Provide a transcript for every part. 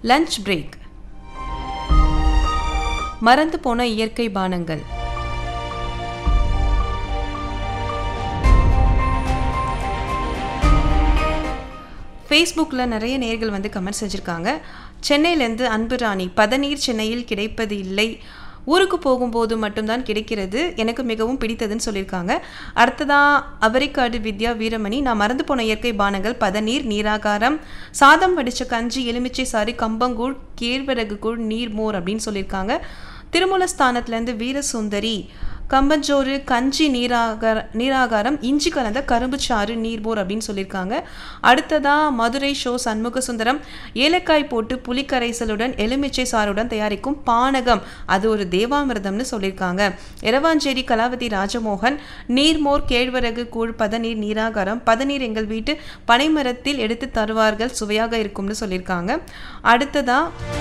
Lunch break மறந்து போன இயற்கை பானங்கள் ஃபேஸ்புக்கில் நிறைய நேர்கள் வந்து கமெண்ட் செஞ்சுருக்காங்க சென்னையிலேருந்து அன்பு ராணி பதநீர் சென்னையில் கிடைப்பது இல்லை ஊருக்கு போகும்போது மட்டும்தான் கிடைக்கிறது எனக்கு மிகவும் பிடித்ததுன்னு சொல்லியிருக்காங்க அடுத்ததாக அவரைக்காடு வித்யா வீரமணி நான் மறந்து போன இயற்கை பானங்கள் பதநீர் நீராகாரம் சாதம் வடித்த கஞ்சி எலுமிச்சை சாறு கம்பங்கூழ் கேழ்வரகு கூழ் நீர்மோர் அப்படின்னு சொல்லியிருக்காங்க திருமூலஸ்தானத்துலேருந்து வீரசுந்தரி கம்பஞ்சோறு கஞ்சி நீராகார நீராகாரம் இஞ்சி கலந்த கரும்புச்சாறு நீர்மோர் அப்படின்னு சொல்லியிருக்காங்க அடுத்ததாக மதுரை ஷோ சண்முக சுந்தரம் ஏலக்காய் போட்டு புளிக்கரைசலுடன் எலுமிச்சை சாறுடன் தயாரிக்கும் பானகம் அது ஒரு தேவாமிர்தம்னு சொல்லியிருக்காங்க எரவாஞ்சேரி கலாவதி ராஜமோகன் நீர்மோர் கேழ்வரகு கூழ் பதநீர் நீராகாரம் பதநீர் எங்கள் வீட்டு பனைமரத்தில் எடுத்து தருவார்கள் சுவையாக இருக்கும்னு சொல்லியிருக்காங்க அடுத்ததாக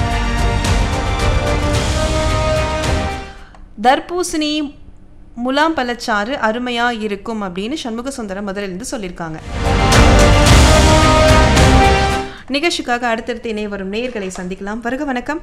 தர்பூசணி முலாம் பழச்சாறு அருமையா இருக்கும் அப்படின்னு சண்முக சுந்தரம் முதலிலிருந்து சொல்லியிருக்காங்க நிகழ்ச்சிக்காக அடுத்தடுத்து இணைய வரும் நேயர்களை சந்திக்கலாம் வருக வணக்கம்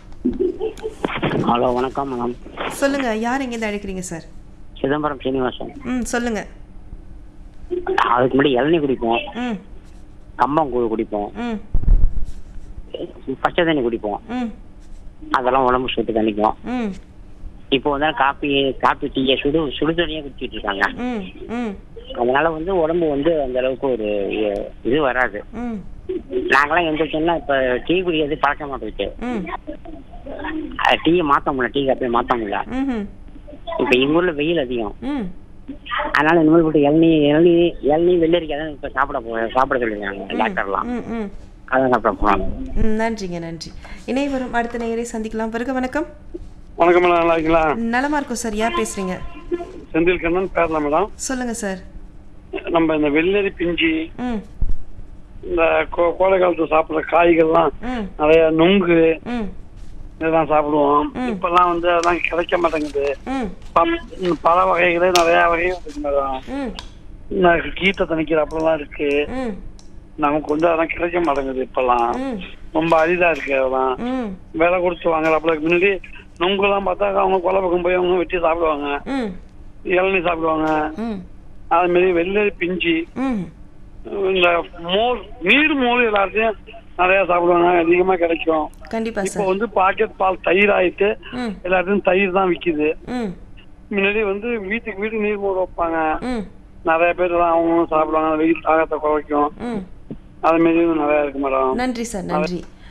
ஹலோ வணக்கம் மேடம் சொல்லுங்க யார் எங்கேருந்து அழைக்கிறீங்க சார் சிதம்பரம் சீனிவாசன் ம் சொல்லுங்க அதுக்கு முன்னாடி இளநீ குடிப்போம் ம் கம்பங்கூழ் குடிப்போம் ம் பச்சை தண்ணி குடிப்போம் ம் அதெல்லாம் உடம்பு சுட்டு தணிக்கும் ம் இப்போ வந்து காப்பி காப்பி டீயை சுடு சுடு தண்ணியே குடிச்சிட்டு இருக்காங்க ம் ம் அதனால வந்து உடம்பு வந்து அந்த அளவுக்கு ஒரு இ- இது வராது ம் நாங்களாம் எந்திரிச்சோம்னா இப்போ டீ குடிக்கிறது பழக்க மாட்டேங்குது ம் டீயை மாற்ற முடியல டீ காப்பியை மாற்ற முடியல ம் இப்போ எங்கள் ஊரில் வெயில் அதிகம் ம் அதனால இந்த மாதிரி போட்டு இளநீ இளநீ இளநீ வெள்ளரிக்காய் தான் இப்போ சாப்பிட போ சாப்பிட சொல்லிருக்காங்க டாக்டர்லாம் ம் ம் அதான் சாப்பிட போகிறாங்க ம் நன்றிங்க நன்றி இணை வரும் அடுத்த நேயரை சந்திக்கலாம் வருக வணக்கம் வணக்கம் மேடம் நல்லா இருக்கீங்களா நலமா இருக்கும் சார் யார் பேசுறீங்க செந்தில் கண்ணன் பேரலாம் மேடம் சொல்லுங்க சார் நம்ம இந்த வெள்ளரி பிஞ்சி ம் இந்த கோ- கோடை காலத்துல சாப்பிடுற காய்கள்லாம் ம் நிறைய நுங்கு ம் இதெல்லாம் சாப்பிடுவோம் ம். இப்பெல்லாம் வந்து அதெல்லாம் கிடைக்க மாட்டேங்குது ம் ப- இந்த பழ வகைகளே நிறைய வகைகள் இருக்கு மேடம் ம் இந்த கீத்தை தணிக்கிற அப்பெல்லாம் இருக்கு ம் நமக்கு வந்து அதெல்லாம் கிடைக்க மாட்டேங்குது இப்பெல்லாம் ம் ரொம்ப அரிதா இருக்கு அதெல்லாம் ம் விலை கொடுத்து வாங்குறப்பல முன்னாடி நுங்குலாம் பார்த்தா அவங்க கொலை பக்கம் போய் அவங்க வெட்டி சாப்பிடுவாங்க ம் இளநீ சாப்பிடுவாங்க ம் அது மாதிரி வெள்ளரி பிஞ்சி ம் இந்த மோர் நீர் மோர் எல்லாத்தையும் நிறைய சாப்பிடுவாங்க அதிகமா கிடைக்கும் கண்டிப்பா இப்போ சார் வந்து பாக்கெட் பால் தயிர் ஆயிட்டு ம் எல்லாத்தையும் தயிர் தான் விக்குது ம் முன்னாடி வந்து வீட்டுக்கு வீடு நீர் மோர் வைப்பாங்க ம் நிறைய பேர் எல்லாம் அவங்க சாப்பிடுவாங்க வெயில் தாகத்தை குறைக்கும் ம் அது மாதிரி நிறைய இருக்கு மேடம் நன்றி சார் நன்றி